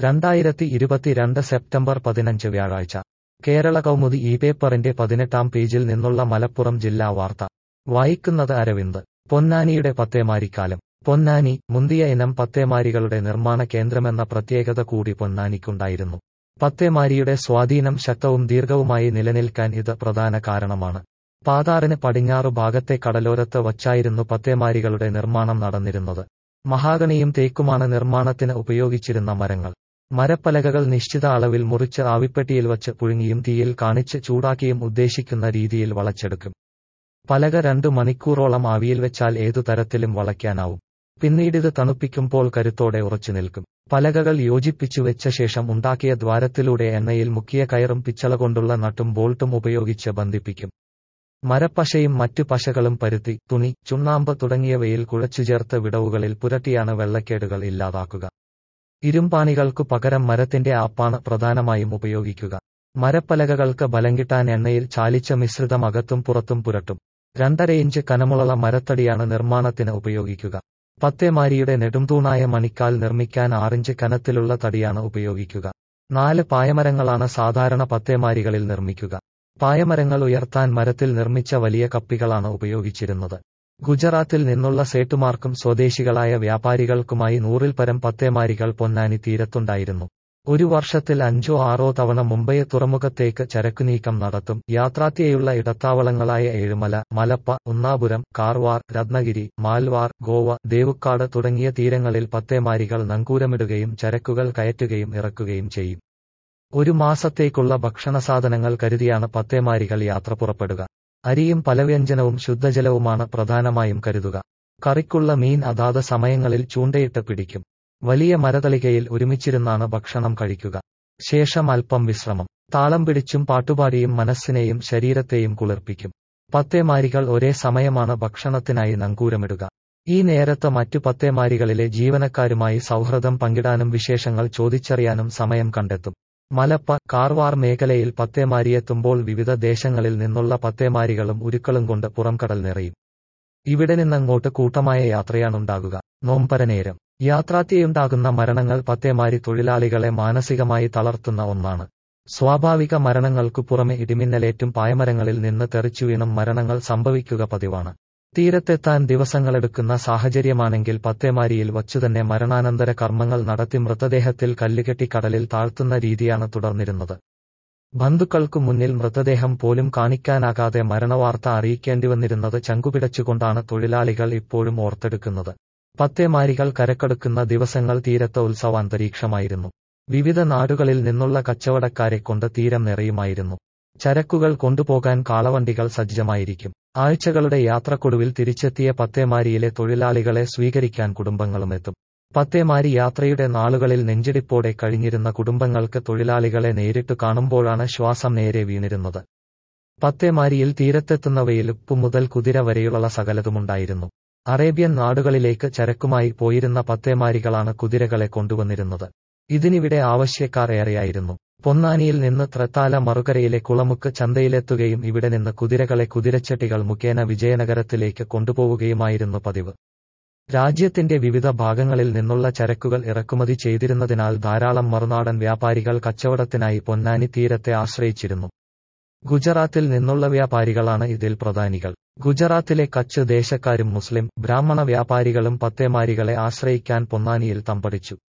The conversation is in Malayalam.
രണ്ടായിരത്തി ഇരുപത്തിരണ്ട് സെപ്റ്റംബർ പതിനഞ്ച് വ്യാഴാഴ്ച കേരള കൗമുദി ഈ പേപ്പറിന്റെ പതിനെട്ടാം പേജിൽ നിന്നുള്ള മലപ്പുറം ജില്ലാ വാർത്ത വായിക്കുന്നത് അരവിന്ദ് പൊന്നാനിയുടെ പത്തേമാരിക്കാലം പൊന്നാനി മുന്തിയ ഇനം പത്തേമാരികളുടെ നിർമ്മാണ കേന്ദ്രമെന്ന പ്രത്യേകത കൂടി പൊന്നാനിക്കുണ്ടായിരുന്നു പത്തേമാരിയുടെ സ്വാധീനം ശക്തവും ദീർഘവുമായി നിലനിൽക്കാൻ ഇത് പ്രധാന കാരണമാണ് പാതാറിന് പടിഞ്ഞാറു ഭാഗത്തെ കടലോരത്ത് വച്ചായിരുന്നു പത്തേമാരികളുടെ നിർമ്മാണം നടന്നിരുന്നത് മഹാഗണിയും തേക്കുമാണ് നിർമ്മാണത്തിന് ഉപയോഗിച്ചിരുന്ന മരങ്ങൾ മരപ്പലകകൾ നിശ്ചിത അളവിൽ മുറിച്ച് ആവിപ്പെട്ടിയിൽ വച്ച് പുഴുങ്ങിയും തീയിൽ കാണിച്ച് ചൂടാക്കിയും ഉദ്ദേശിക്കുന്ന രീതിയിൽ വളച്ചെടുക്കും പലക രണ്ടു മണിക്കൂറോളം ആവിയിൽ വെച്ചാൽ ഏതു തരത്തിലും വളയ്ക്കാനാവും പിന്നീടിത് തണുപ്പിക്കുമ്പോൾ കരുത്തോടെ ഉറച്ചു നിൽക്കും പലകകൾ യോജിപ്പിച്ചു വെച്ച ശേഷം ഉണ്ടാക്കിയ ദ്വാരത്തിലൂടെ എണ്ണയിൽ മുക്കിയ കയറും പിച്ചള കൊണ്ടുള്ള നട്ടും ബോൾട്ടും ഉപയോഗിച്ച് ബന്ധിപ്പിക്കും മരപ്പശയും മറ്റു പശകളും പരുത്തി തുണി ചുണ്ണാമ്പ് തുടങ്ങിയവയിൽ കുഴച്ചുചേർത്ത് വിടവുകളിൽ പുരട്ടിയാണ് വെള്ളക്കേടുകൾ ഇല്ലാതാക്കുക ഇരുമ്പാണികൾക്കു പകരം മരത്തിന്റെ ആപ്പാണ് പ്രധാനമായും ഉപയോഗിക്കുക മരപ്പലകകൾക്ക് ബലം കിട്ടാൻ എണ്ണയിൽ ചാലിച്ച മിശ്രിതം അകത്തും പുറത്തും പുരട്ടും രണ്ടര ഇഞ്ച് കനമുള്ള മരത്തടിയാണ് നിർമ്മാണത്തിന് ഉപയോഗിക്കുക പത്തേമാരിയുടെ നെടുംതൂണായ മണിക്കാൽ നിർമ്മിക്കാൻ ആറിഞ്ച് കനത്തിലുള്ള തടിയാണ് ഉപയോഗിക്കുക നാല് പായമരങ്ങളാണ് സാധാരണ പത്തേമാരികളിൽ നിർമ്മിക്കുക പായമരങ്ങൾ ഉയർത്താൻ മരത്തിൽ നിർമ്മിച്ച വലിയ കപ്പികളാണ് ഉപയോഗിച്ചിരുന്നത് ഗുജറാത്തിൽ നിന്നുള്ള സേട്ടുമാർക്കും സ്വദേശികളായ വ്യാപാരികൾക്കുമായി നൂറിൽ പരം പത്തേമാരികൾ പൊന്നാനി തീരത്തുണ്ടായിരുന്നു ഒരു വർഷത്തിൽ അഞ്ചോ ആറോ തവണ മുംബൈ തുറമുഖത്തേക്ക് ചരക്കുനീക്കം നടത്തും യാത്രാത്യയുള്ള ഇടത്താവളങ്ങളായ ഏഴുമല മലപ്പ ഉന്നാപുരം കാർവാർ രത്നഗിരി മാൽവാർ ഗോവ ദേവുക്കാട് തുടങ്ങിയ തീരങ്ങളിൽ പത്തേമാരികൾ നങ്കൂരമിടുകയും ചരക്കുകൾ കയറ്റുകയും ഇറക്കുകയും ചെയ്യും ഒരു മാസത്തേക്കുള്ള ഭക്ഷണസാധനങ്ങൾ കരുതിയാണ് പത്തേമാരികൾ യാത്ര പുറപ്പെടുക അരിയും പലവ്യഞ്ജനവും ശുദ്ധജലവുമാണ് പ്രധാനമായും കരുതുക കറിക്കുള്ള മീൻ അതാത് സമയങ്ങളിൽ ചൂണ്ടയിട്ട് പിടിക്കും വലിയ മരതളികയിൽ ഒരുമിച്ചിരുന്നാണ് ഭക്ഷണം കഴിക്കുക ശേഷം അല്പം വിശ്രമം താളം പിടിച്ചും പാട്ടുപാടിയും മനസ്സിനെയും ശരീരത്തെയും കുളിർപ്പിക്കും പത്തേമാരികൾ ഒരേ സമയമാണ് ഭക്ഷണത്തിനായി നങ്കൂരമിടുക ഈ നേരത്ത് മറ്റു പത്തേമാരികളിലെ ജീവനക്കാരുമായി സൗഹൃദം പങ്കിടാനും വിശേഷങ്ങൾ ചോദിച്ചറിയാനും സമയം കണ്ടെത്തും മലപ്പ കാർവാർ മേഖലയിൽ പത്തേമാരിയെത്തുമ്പോൾ വിവിധ ദേശങ്ങളിൽ നിന്നുള്ള പത്തേമാരികളും ഉരുക്കളും കൊണ്ട് പുറംകടൽ നിറയും ഇവിടെ നിന്നങ്ങോട്ട് കൂട്ടമായ യാത്രയാണുണ്ടാകുക നോമ്പരനേരം യാത്രാത്യയുണ്ടാകുന്ന മരണങ്ങൾ പത്തേമാരി തൊഴിലാളികളെ മാനസികമായി തളർത്തുന്ന ഒന്നാണ് സ്വാഭാവിക മരണങ്ങൾക്കു പുറമെ ഇടിമിന്നലേറ്റും പായമരങ്ങളിൽ നിന്ന് തെറിച്ചു വീണും മരണങ്ങൾ സംഭവിക്കുക പതിവാണ് തീരത്തെത്താൻ ദിവസങ്ങളെടുക്കുന്ന സാഹചര്യമാണെങ്കിൽ പത്തേമാരിയിൽ വച്ചുതന്നെ മരണാനന്തര കർമ്മങ്ങൾ നടത്തി മൃതദേഹത്തിൽ കല്ലുകെട്ടി കടലിൽ താഴ്ത്തുന്ന രീതിയാണ് തുടർന്നിരുന്നത് ബന്ധുക്കൾക്കു മുന്നിൽ മൃതദേഹം പോലും കാണിക്കാനാകാതെ മരണവാർത്ത അറിയിക്കേണ്ടി വന്നിരുന്നത് ചങ്കുപിടച്ചുകൊണ്ടാണ് തൊഴിലാളികൾ ഇപ്പോഴും ഓർത്തെടുക്കുന്നത് പത്തേമാരികൾ കരക്കെടുക്കുന്ന ദിവസങ്ങൾ തീരത്ത് ഉത്സവാന്തരീക്ഷമായിരുന്നു വിവിധ നാടുകളിൽ നിന്നുള്ള കച്ചവടക്കാരെ കൊണ്ട് തീരം നിറയുമായിരുന്നു ചരക്കുകൾ കൊണ്ടുപോകാൻ കാളവണ്ടികൾ സജ്ജമായിരിക്കും ആഴ്ചകളുടെ യാത്രക്കൊടുവിൽ തിരിച്ചെത്തിയ പത്തേമാരിയിലെ തൊഴിലാളികളെ സ്വീകരിക്കാൻ കുടുംബങ്ങളുമെത്തും പത്തേമാരി യാത്രയുടെ നാളുകളിൽ നെഞ്ചിടിപ്പോടെ കഴിഞ്ഞിരുന്ന കുടുംബങ്ങൾക്ക് തൊഴിലാളികളെ നേരിട്ടു കാണുമ്പോഴാണ് ശ്വാസം നേരെ വീണിരുന്നത് പത്തേമാരിയിൽ തീരത്തെത്തുന്നവയിൽ ഉപ്പു മുതൽ കുതിര വരെയുള്ള സകലതുമുണ്ടായിരുന്നു അറേബ്യൻ നാടുകളിലേക്ക് ചരക്കുമായി പോയിരുന്ന പത്തേമാരികളാണ് കുതിരകളെ കൊണ്ടുവന്നിരുന്നത് ഇതിനിവിടെ ആവശ്യക്കാർ ഏറെയായിരുന്നു പൊന്നാനിയിൽ നിന്ന് ത്രത്താല മറുകരയിലെ കുളമുക്ക് ചന്തയിലെത്തുകയും ഇവിടെ നിന്ന് കുതിരകളെ കുതിരച്ചട്ടികൾ മുഖേന വിജയനഗരത്തിലേക്ക് കൊണ്ടുപോവുകയുമായിരുന്നു പതിവ് രാജ്യത്തിന്റെ വിവിധ ഭാഗങ്ങളിൽ നിന്നുള്ള ചരക്കുകൾ ഇറക്കുമതി ചെയ്തിരുന്നതിനാൽ ധാരാളം മറുനാടൻ വ്യാപാരികൾ കച്ചവടത്തിനായി പൊന്നാനി തീരത്തെ ആശ്രയിച്ചിരുന്നു ഗുജറാത്തിൽ നിന്നുള്ള വ്യാപാരികളാണ് ഇതിൽ പ്രധാനികൾ ഗുജറാത്തിലെ കച്ച് ദേശക്കാരും മുസ്ലിം ബ്രാഹ്മണ വ്യാപാരികളും പത്തേമാരികളെ ആശ്രയിക്കാൻ പൊന്നാനിയിൽ തമ്പടിച്ചു